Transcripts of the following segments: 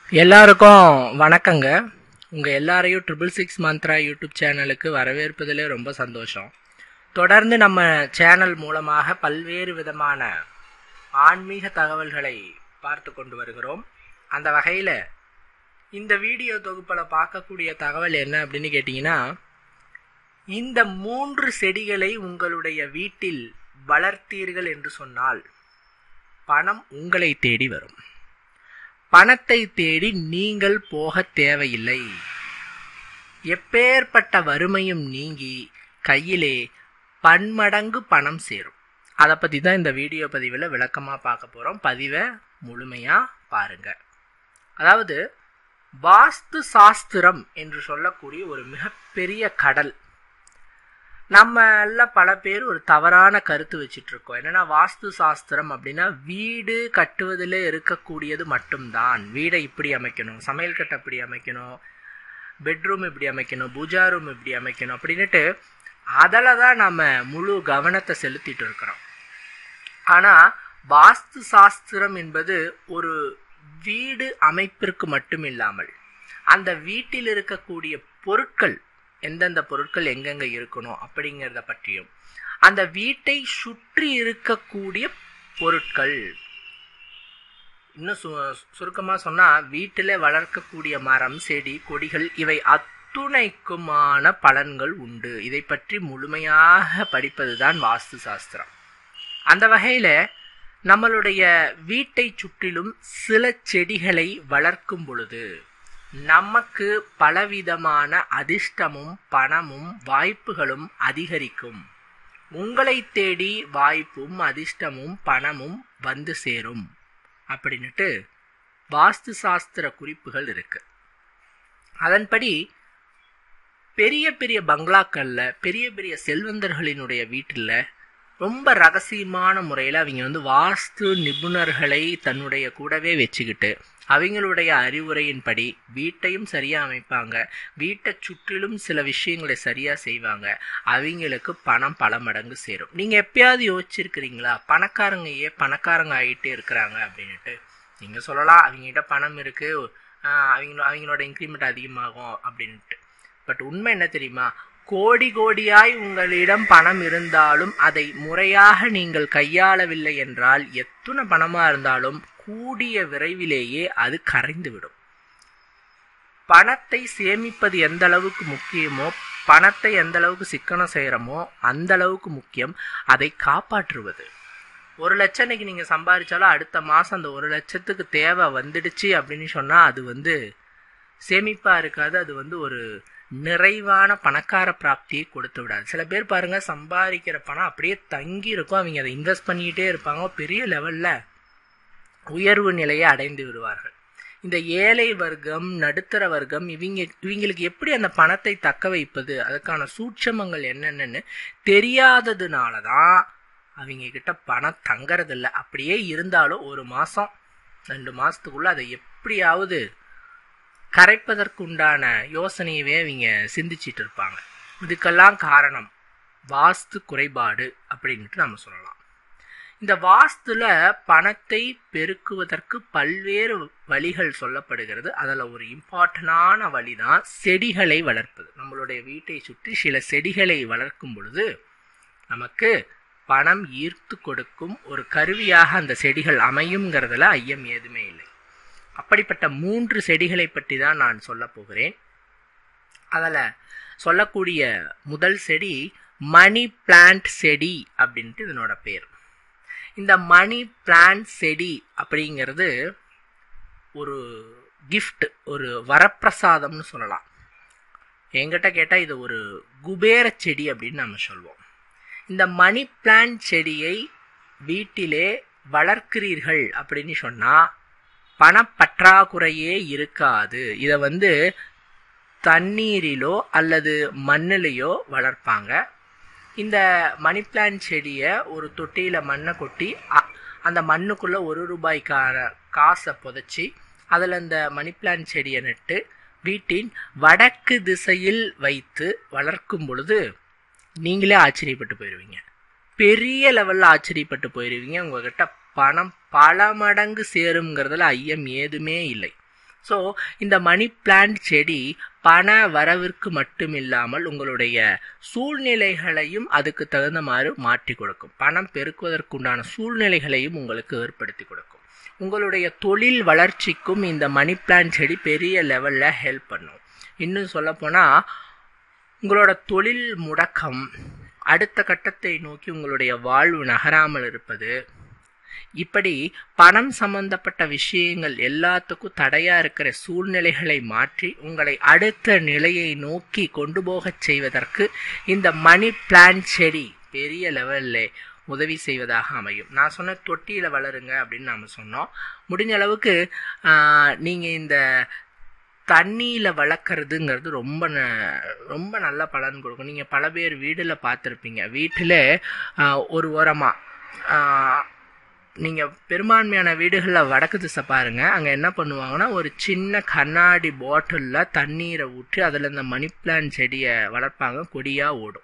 எல்லாருக்கும் வணக்கங்க உங்கள் எல்லாரையும் ட்ரிபிள் சிக்ஸ் மந்த்ரா யூடியூப் சேனலுக்கு வரவேற்பதிலே ரொம்ப சந்தோஷம் தொடர்ந்து நம்ம சேனல் மூலமாக பல்வேறு விதமான ஆன்மீக தகவல்களை பார்த்து கொண்டு வருகிறோம் அந்த வகையில் இந்த வீடியோ தொகுப்பில் பார்க்கக்கூடிய தகவல் என்ன அப்படின்னு கேட்டிங்கன்னா இந்த மூன்று செடிகளை உங்களுடைய வீட்டில் வளர்த்தீர்கள் என்று சொன்னால் பணம் உங்களை தேடி வரும் பணத்தை தேடி நீங்கள் போக தேவையில்லை எப்பேற்பட்ட வறுமையும் நீங்கி கையிலே பன்மடங்கு பணம் சேரும் அதை பற்றி தான் இந்த வீடியோ பதிவில் விளக்கமாக பார்க்க போகிறோம் பதிவை முழுமையாக பாருங்க அதாவது வாஸ்து சாஸ்திரம் என்று சொல்லக்கூடிய ஒரு மிகப்பெரிய கடல் நம்மள பல பேர் ஒரு தவறான கருத்து வச்சுட்டு இருக்கோம் என்னன்னா வாஸ்து சாஸ்திரம் அப்படின்னா வீடு கட்டுவதில் இருக்கக்கூடியது மட்டும்தான் வீடை இப்படி அமைக்கணும் சமையல் கட்டை இப்படி அமைக்கணும் பெட்ரூம் இப்படி அமைக்கணும் பூஜா ரூம் இப்படி அமைக்கணும் அப்படின்னுட்டு அதில் தான் நம்ம முழு கவனத்தை செலுத்திட்டு இருக்கிறோம் ஆனால் வாஸ்து சாஸ்திரம் என்பது ஒரு வீடு அமைப்பிற்கு மட்டும் இல்லாமல் அந்த வீட்டில் இருக்கக்கூடிய பொருட்கள் எந்தெந்த பொருட்கள் எங்கெங்க இருக்கணும் அப்படிங்கிறத பற்றியும் அந்த வீட்டை சுற்றி இருக்கக்கூடிய பொருட்கள் இன்னும் சு சுருக்கமாக சொன்னால் வீட்டில் வளர்க்கக்கூடிய மரம் செடி கொடிகள் இவை அத்துணைக்குமான பலன்கள் உண்டு இதை பற்றி முழுமையாக படிப்பது தான் வாஸ்து சாஸ்திரம் அந்த வகையில் நம்மளுடைய வீட்டை சுற்றிலும் சில செடிகளை வளர்க்கும் பொழுது நமக்கு பலவிதமான அதிர்ஷ்டமும் பணமும் வாய்ப்புகளும் அதிகரிக்கும் உங்களை தேடி வாய்ப்பும் அதிர்ஷ்டமும் பணமும் வந்து சேரும் அப்படின்னுட்டு வாஸ்து சாஸ்திர குறிப்புகள் இருக்கு அதன்படி பெரிய பெரிய பங்களாக்கள்ல பெரிய பெரிய செல்வந்தர்களினுடைய வீட்டில் ரொம்ப ரகசியமான முறையில் அவங்க வந்து வாஸ்து நிபுணர்களை தன்னுடைய கூடவே வச்சுக்கிட்டு அவங்களுடைய அறிவுரையின்படி வீட்டையும் சரியாக அமைப்பாங்க வீட்டை சுற்றிலும் சில விஷயங்களை சரியாக செய்வாங்க அவங்களுக்கு பணம் பல மடங்கு சேரும் நீங்கள் எப்பயாவது யோசிச்சிருக்கிறீங்களா பணக்காரங்க ஏன் பணக்காரங்க ஆகிட்டே இருக்கிறாங்க அப்படின்ட்டு நீங்கள் சொல்லலாம் அவங்ககிட்ட பணம் இருக்குது அவங்க அவங்களோட இன்க்ரிமெண்ட் அதிகமாகும் அப்படின்ட்டு பட் உண்மை என்ன தெரியுமா கோடி கோடியாய் உங்களிடம் பணம் இருந்தாலும் அதை முறையாக நீங்கள் கையாளவில்லை என்றால் எத்தனை பணமா இருந்தாலும் கூடிய விரைவிலேயே அது கரைந்துவிடும் பணத்தை சேமிப்பது எந்த அளவுக்கு முக்கியமோ பணத்தை எந்த அளவுக்கு சிக்கனம் செய்கிறோமோ அந்த அளவுக்கு முக்கியம் அதை காப்பாற்றுவது ஒரு லட்சம் இன்னைக்கு நீங்கள் சம்பாதிச்சாலும் அடுத்த மாதம் அந்த ஒரு லட்சத்துக்கு தேவை வந்துடுச்சு அப்படின்னு சொன்னால் அது வந்து சேமிப்பாக இருக்காது அது வந்து ஒரு நிறைவான பணக்கார பிராப்தியை கொடுத்து விடாது சில பேர் பாருங்க சம்பாதிக்கிற பணம் அப்படியே தங்கி இருக்கும் அவங்க அதை இன்வெஸ்ட் பண்ணிக்கிட்டே இருப்பாங்க பெரிய லெவலில் உயர்வு நிலையை அடைந்து விடுவார்கள் இந்த ஏழை வர்க்கம் நடுத்தர வர்க்கம் இவங்க இவங்களுக்கு எப்படி அந்த பணத்தை தக்க வைப்பது அதுக்கான சூட்சமங்கள் என்னென்னு தெரியாததுனால தான் அவங்க கிட்ட பணம் தங்கறதில்ல அப்படியே இருந்தாலும் ஒரு மாதம் ரெண்டு மாதத்துக்குள்ள அதை எப்படியாவது கரைப்பதற்குண்டான யோசனையவே அவங்க சிந்திச்சிட்டு இருப்பாங்க இதுக்கெல்லாம் காரணம் வாஸ்து குறைபாடு அப்படின்ட்டு நம்ம சொல்லலாம் இந்த வாஸ்துல பணத்தை பெருக்குவதற்கு பல்வேறு வழிகள் சொல்லப்படுகிறது அதில் ஒரு இம்பார்ட்டண்டான வழி தான் செடிகளை வளர்ப்பது நம்மளுடைய வீட்டை சுற்றி சில செடிகளை வளர்க்கும் பொழுது நமக்கு பணம் ஈர்த்து கொடுக்கும் ஒரு கருவியாக அந்த செடிகள் அமையுங்கிறதுல ஐயம் ஏதுமே இல்லை அப்படிப்பட்ட மூன்று செடிகளை பற்றி தான் நான் சொல்ல போகிறேன் அதில் சொல்லக்கூடிய முதல் செடி மணி பிளான்ட் செடி அப்படின்ட்டு இதனோட பேர் இந்த மணி பிளான்ட் செடி அப்படிங்கிறது ஒரு கிஃப்ட் ஒரு வரப்பிரசாதம்னு சொல்லலாம் என்கிட்ட கேட்டால் இது ஒரு குபேர செடி அப்படின்னு நம்ம சொல்வோம் இந்த மணி பிளான்ட் செடியை வீட்டிலே வளர்க்கிறீர்கள் அப்படின்னு சொன்னால் பணப்பற்றாக்குறையே இருக்காது இதை வந்து தண்ணீரிலோ அல்லது மண்ணிலேயோ வளர்ப்பாங்க இந்த மணி பிளான்ட் செடியை ஒரு தொட்டியில் மண்ணை கொட்டி அந்த மண்ணுக்குள்ளே ஒரு ரூபாய்க்கான காசை புதைச்சி அதில் இந்த மணி பிளான்ட் செடியை நட்டு வீட்டின் வடக்கு திசையில் வைத்து வளர்க்கும் பொழுது நீங்களே ஆச்சரியப்பட்டு போயிடுவீங்க பெரிய லெவலில் ஆச்சரியப்பட்டு போயிடுவீங்க உங்ககிட்ட பணம் பல மடங்கு சேருங்கிறதுல ஐயம் ஏதுமே இல்லை ஸோ இந்த மணி பிளான்ட் செடி பண வரவிற்கு மட்டுமில்லாமல் உங்களுடைய சூழ்நிலைகளையும் அதுக்கு தகுந்த மாதிரி மாற்றி கொடுக்கும் பணம் பெருக்குவதற்குண்டான சூழ்நிலைகளையும் உங்களுக்கு ஏற்படுத்தி கொடுக்கும் உங்களுடைய தொழில் வளர்ச்சிக்கும் இந்த மணி பிளான்ட் செடி பெரிய லெவலில் ஹெல்ப் பண்ணும் இன்னும் சொல்லப்போனால் உங்களோட தொழில் முடக்கம் அடுத்த கட்டத்தை நோக்கி உங்களுடைய வாழ்வு நகராமல் இருப்பது இப்படி பணம் சம்பந்தப்பட்ட விஷயங்கள் எல்லாத்துக்கும் தடையா இருக்கிற சூழ்நிலைகளை மாற்றி உங்களை அடுத்த நிலையை நோக்கி கொண்டு போகச் செய்வதற்கு இந்த மணி பிளான்ட் செடி பெரிய லெவல்ல உதவி செய்வதாக அமையும் நான் சொன்ன தொட்டியில வளருங்க அப்படின்னு நாம சொன்னோம் முடிஞ்ச அளவுக்கு நீங்கள் இந்த தண்ணியில் வளர்க்குறதுங்கிறது ரொம்ப ரொம்ப நல்ல பலன் கொடுக்கும் நீங்கள் பல பேர் வீடில் பார்த்துருப்பீங்க வீட்டில் ஒரு உரமாக நீங்கள் பெரும்பான்மையான வீடுகளில் வடக்கு திசை பாருங்கள் அங்கே என்ன பண்ணுவாங்கன்னா ஒரு சின்ன கண்ணாடி பாட்டிலில் தண்ணீரை ஊற்றி அதில் இந்த மணி பிளான்ட் செடியை வளர்ப்பாங்க கொடியாக ஓடும்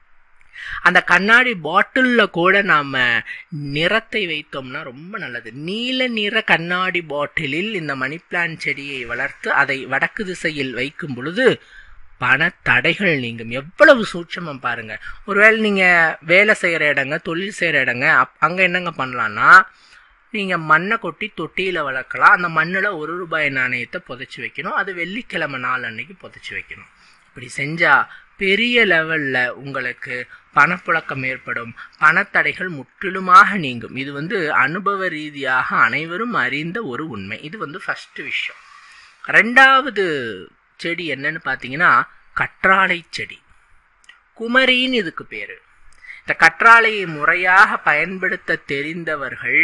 அந்த கண்ணாடி பாட்டிலில் கூட நாம் நிறத்தை வைத்தோம்னா ரொம்ப நல்லது நீல நிற கண்ணாடி பாட்டிலில் இந்த மணி பிளான்ட் செடியை வளர்த்து அதை வடக்கு திசையில் வைக்கும் பொழுது பண தடைகள் நீங்கும் எவ்வளவு சூட்சமம் பாருங்க ஒருவேளை நீங்க வேலை செய்யற இடங்க தொழில் செய்யற இடங்க அங்க என்னங்க பண்ணலாம்னா நீங்க மண்ணை கொட்டி தொட்டியில வளர்க்கலாம் அந்த மண்ணில் ஒரு ரூபாய் நாணயத்தை புதைச்சி வைக்கணும் அது வெள்ளிக்கிழமை நாள் அன்னைக்கு புதைச்சி வைக்கணும் இப்படி செஞ்சா பெரிய லெவல்ல உங்களுக்கு பணப்புழக்கம் ஏற்படும் பணத்தடைகள் முற்றிலுமாக நீங்கும் இது வந்து அனுபவ ரீதியாக அனைவரும் அறிந்த ஒரு உண்மை இது வந்து ஃபர்ஸ்ட் விஷயம் ரெண்டாவது செடி என்னன்னு பார்த்தீங்கன்னா கற்றாழை செடி குமரின்னு இதுக்கு பேரு இந்த கற்றாழையை முறையாக பயன்படுத்த தெரிந்தவர்கள்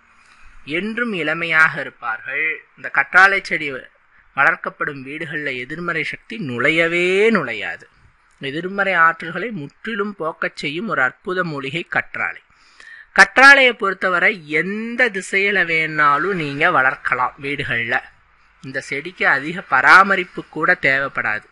என்றும் இளமையாக இருப்பார்கள் இந்த கற்றாழை செடி வளர்க்கப்படும் வீடுகளில் எதிர்மறை சக்தி நுழையவே நுழையாது எதிர்மறை ஆற்றல்களை முற்றிலும் போக்கச் செய்யும் ஒரு அற்புத மூலிகை கற்றாழை கற்றாழையை பொறுத்தவரை எந்த திசையில வேணாலும் நீங்க வளர்க்கலாம் வீடுகளில் இந்த செடிக்கு அதிக பராமரிப்பு கூட தேவைப்படாது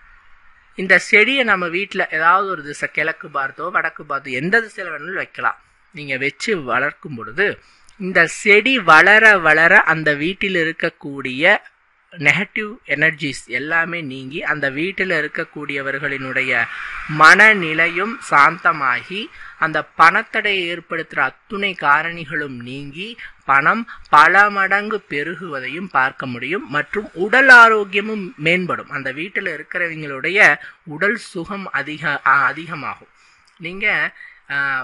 இந்த செடியை நம்ம வீட்டில் ஏதாவது ஒரு திசை கிழக்கு பார்த்தோ வடக்கு பார்த்தோ எந்த திசையில் வேணாலும் வைக்கலாம் நீங்கள் வச்சு வளர்க்கும் பொழுது இந்த செடி வளர வளர அந்த வீட்டில் இருக்கக்கூடிய நெகட்டிவ் எனர்ஜிஸ் எல்லாமே நீங்கி அந்த வீட்டில் இருக்கக்கூடியவர்களினுடைய மனநிலையும் சாந்தமாகி அந்த பணத்தடையை ஏற்படுத்துகிற அத்துணை காரணிகளும் நீங்கி பணம் பல மடங்கு பெருகுவதையும் பார்க்க முடியும் மற்றும் உடல் ஆரோக்கியமும் மேம்படும் அந்த வீட்டில் இருக்கிறவங்களுடைய உடல் சுகம் அதிக அதிகமாகும் நீங்கள்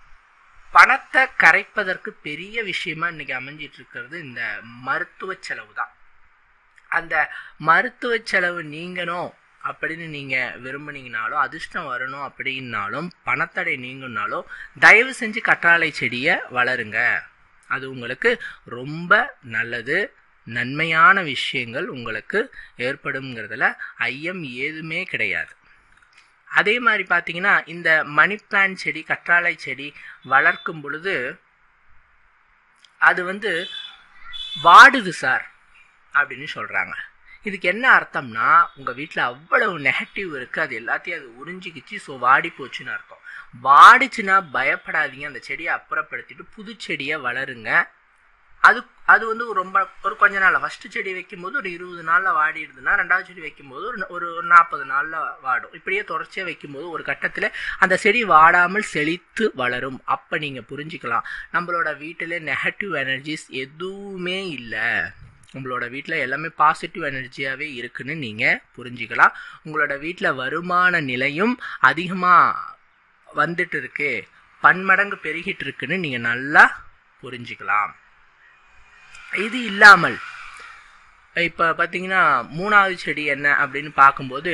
பணத்தை கரைப்பதற்கு பெரிய விஷயமா இன்னைக்கு அமைஞ்சிட்டு இருக்கிறது இந்த மருத்துவ செலவு தான் அந்த மருத்துவ செலவு நீங்கணும் அப்படின்னு நீங்க விரும்புனீங்கனாலும் அதிர்ஷ்டம் வரணும் அப்படின்னாலும் பணத்தடை நீங்கனாலும் தயவு செஞ்சு கற்றாழை செடியை வளருங்க அது உங்களுக்கு ரொம்ப நல்லது நன்மையான விஷயங்கள் உங்களுக்கு ஏற்படுங்கிறதுல ஐயம் ஏதுமே கிடையாது அதே மாதிரி பார்த்தீங்கன்னா இந்த மணி பிளான்ட் செடி கற்றாழை செடி வளர்க்கும் பொழுது அது வந்து வாடுது சார் அப்படின்னு சொல்கிறாங்க இதுக்கு என்ன அர்த்தம்னா உங்கள் வீட்டில் அவ்வளவு நெகட்டிவ் இருக்குது அது எல்லாத்தையும் அது உறிஞ்சிக்கிச்சு ஸோ வாடி போச்சுன்னு அர்த்தம் வாடிச்சுன்னா பயப்படாதீங்க அந்த செடியை அப்புறப்படுத்திட்டு புது செடியை வளருங்க அது அது வந்து ரொம்ப ஒரு கொஞ்ச நாள் ஃபஸ்ட்டு செடி வைக்கும்போது ஒரு இருபது நாளில் வாடிடுதுன்னா ரெண்டாவது செடி வைக்கும்போது ஒரு ஒரு ஒரு நாற்பது நாளில் வாடும் இப்படியே தொடர்ச்சியாக வைக்கும்போது ஒரு கட்டத்தில் அந்த செடி வாடாமல் செழித்து வளரும் அப்போ நீங்கள் புரிஞ்சுக்கலாம் நம்மளோட வீட்டில் நெகட்டிவ் எனர்ஜிஸ் எதுவுமே இல்லை உங்களோட வீட்டில் எல்லாமே பாசிட்டிவ் எனர்ஜியாகவே இருக்குன்னு நீங்கள் புரிஞ்சுக்கலாம் உங்களோட வீட்டில் வருமான நிலையும் அதிகமாக வந்துட்டு இருக்கு பன்மடங்கு பெருகிட்டு இருக்குன்னு நீங்கள் நல்லா புரிஞ்சுக்கலாம் இது இல்லாமல் இப்போ பார்த்தீங்கன்னா மூணாவது செடி என்ன அப்படின்னு பார்க்கும்போது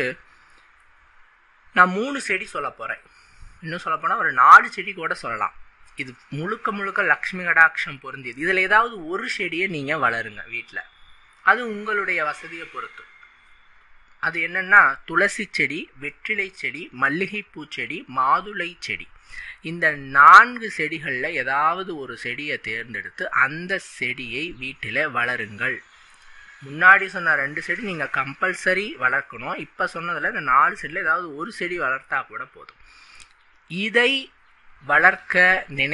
நான் மூணு செடி சொல்ல போகிறேன் இன்னும் சொல்ல போனால் ஒரு நாலு செடி கூட சொல்லலாம் இது முழுக்க முழுக்க லக்ஷ்மி கடாட்சம் பொருந்தியது இதில் ஏதாவது ஒரு செடியை நீங்கள் வளருங்க வீட்டில் அது உங்களுடைய வசதியை பொறுத்து அது என்னன்னா துளசி செடி வெற்றிலை செடி மல்லிகைப்பூ செடி மாதுளை செடி இந்த நான்கு செடிகளில் ஏதாவது ஒரு செடியை தேர்ந்தெடுத்து அந்த செடியை வீட்டில் வளருங்கள் முன்னாடி சொன்ன ரெண்டு செடி நீங்கள் கம்பல்சரி வளர்க்கணும் இப்போ சொன்னதில் இந்த நாலு செடியில் ஏதாவது ஒரு செடி வளர்த்தா கூட போதும் இதை வளர்க்க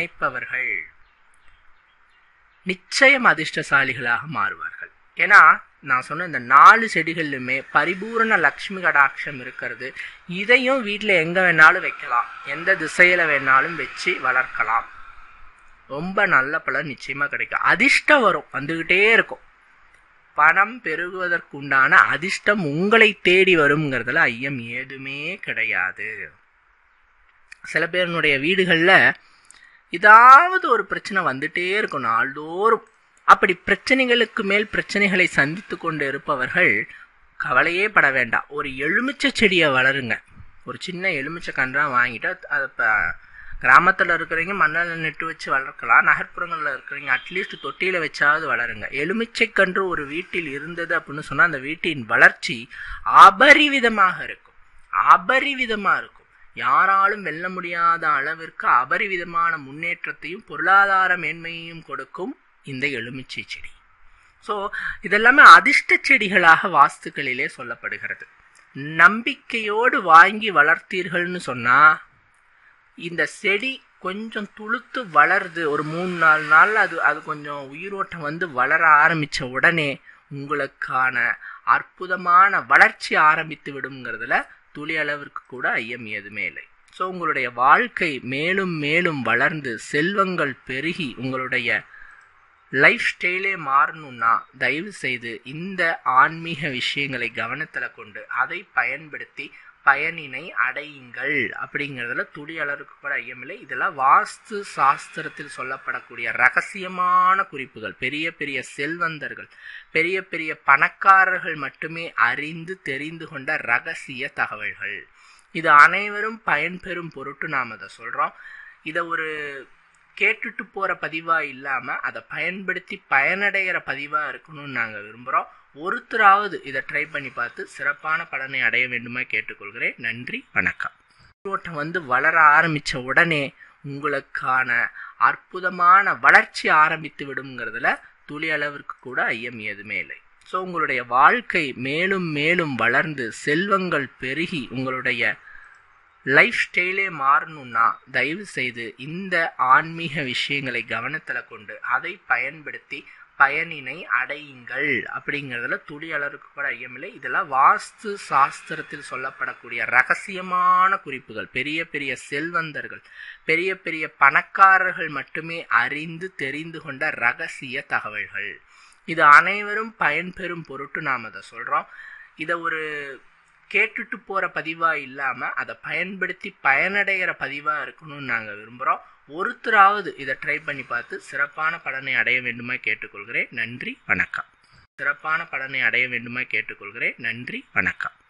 நினைப்பவர்கள் நிச்சயம் அதிர்ஷ்டசாலிகளாக மாறுவார்கள் ஏன்னா நான் சொன்ன இந்த நாலு செடிகள்லையுமே பரிபூரண லக்ஷ்மி கடாட்சம் இருக்கிறது இதையும் வீட்டில் எங்கே வேணாலும் வைக்கலாம் எந்த திசையில் வேணாலும் வச்சு வளர்க்கலாம் ரொம்ப நல்ல பலன் நிச்சயமாக கிடைக்கும் அதிர்ஷ்டம் வரும் வந்துக்கிட்டே இருக்கும் பணம் பெருகுவதற்குண்டான அதிர்ஷ்டம் உங்களை தேடி வருங்கிறதுல ஐயம் ஏதுமே கிடையாது சில பேருனுடைய வீடுகளில் ஏதாவது ஒரு பிரச்சனை வந்துட்டே இருக்கும் நாள்தோறும் அப்படி பிரச்சனைகளுக்கு மேல் பிரச்சனைகளை சந்தித்து கொண்டு இருப்பவர்கள் கவலையே பட வேண்டாம் ஒரு எலுமிச்சை செடியை வளருங்க ஒரு சின்ன எலுமிச்சை கன்றா வாங்கிட்டு அதை இப்போ கிராமத்தில் இருக்கிறவங்க மண்ணில் நெட்டு வச்சு வளர்க்கலாம் நகர்ப்புறங்களில் இருக்கிறவங்க அட்லீஸ்ட் தொட்டியில் வச்சாவது வளருங்க எலுமிச்சை கன்று ஒரு வீட்டில் இருந்தது அப்படின்னு சொன்னால் அந்த வீட்டின் வளர்ச்சி அபரிவிதமாக இருக்கும் அபரிவிதமாக இருக்கும் யாராலும் வெல்ல முடியாத அளவிற்கு அபரிவிதமான முன்னேற்றத்தையும் பொருளாதார மேன்மையையும் கொடுக்கும் இந்த எலுமிச்சை செடி ஸோ இதெல்லாமே அதிர்ஷ்ட செடிகளாக வாஸ்துக்களிலே சொல்லப்படுகிறது நம்பிக்கையோடு வாங்கி வளர்த்தீர்கள்னு சொன்னா இந்த செடி கொஞ்சம் துளுத்து வளருது ஒரு மூணு நாலு நாள் அது அது கொஞ்சம் உயிரோட்டம் வந்து வளர ஆரம்பிச்ச உடனே உங்களுக்கான அற்புதமான வளர்ச்சி ஆரம்பித்து விடுங்கிறதுல துளி அளவிற்கு கூட ஐயம் எதுவுமே இல்லை ஸோ உங்களுடைய வாழ்க்கை மேலும் மேலும் வளர்ந்து செல்வங்கள் பெருகி உங்களுடைய லைஃப் ஸ்டைலே மாறணும்னா தயவு செய்து இந்த ஆன்மீக விஷயங்களை கவனத்தில் கொண்டு அதை பயன்படுத்தி பயனினை அடையுங்கள் அப்படிங்கிறதுல துளி அளவுக்கு கூட ஐயமில்லை இதெல்லாம் வாஸ்து சாஸ்திரத்தில் சொல்லப்படக்கூடிய ரகசியமான குறிப்புகள் பெரிய பெரிய செல்வந்தர்கள் பெரிய பெரிய பணக்காரர்கள் மட்டுமே அறிந்து தெரிந்து கொண்ட ரகசிய தகவல்கள் இது அனைவரும் பயன்பெறும் பொருட்டு நாம் அதை சொல்கிறோம் இதை ஒரு கேட்டுட்டு போகிற பதிவாக இல்லாமல் அதை பயன்படுத்தி பயனடைகிற பதிவாக இருக்கணும்னு நாங்கள் விரும்புகிறோம் ஒருத்தராவது இதை ட்ரை பண்ணி பார்த்து சிறப்பான பலனை அடைய வேண்டுமா கேட்டுக்கொள்கிறேன் நன்றி வணக்கம் ஓட்டம் வந்து வளர ஆரம்பித்த உடனே உங்களுக்கான அற்புதமான வளர்ச்சி ஆரம்பித்து விடுங்கிறதுல துளி அளவிற்கு கூட ஐயம் எதுவுமே இல்லை ஸோ உங்களுடைய வாழ்க்கை மேலும் மேலும் வளர்ந்து செல்வங்கள் பெருகி உங்களுடைய லைஃப் ஸ்டைலே மாறணும்னா தயவு செய்து இந்த ஆன்மீக விஷயங்களை கவனத்தில் கொண்டு அதை பயன்படுத்தி பயனினை அடையுங்கள் அப்படிங்கிறதுல துளி அளவுக்கு கூட ஐயமில்லை இதெல்லாம் வாஸ்து சாஸ்திரத்தில் சொல்லப்படக்கூடிய ரகசியமான குறிப்புகள் பெரிய பெரிய செல்வந்தர்கள் பெரிய பெரிய பணக்காரர்கள் மட்டுமே அறிந்து தெரிந்து கொண்ட ரகசிய தகவல்கள் இது அனைவரும் பயன்பெறும் பொருட்டு நாம் அதை சொல்கிறோம் இதை ஒரு கேட்டுட்டு போகிற பதிவாக இல்லாமல் அதை பயன்படுத்தி பயனடைகிற பதிவாக இருக்கணும்னு நாங்கள் விரும்புகிறோம் ஒருத்தராவது இதை ட்ரை பண்ணி பார்த்து சிறப்பான பலனை அடைய வேண்டுமா கேட்டுக்கொள்கிறேன் நன்றி வணக்கம் சிறப்பான பலனை அடைய வேண்டுமா கேட்டுக்கொள்கிறேன் நன்றி வணக்கம்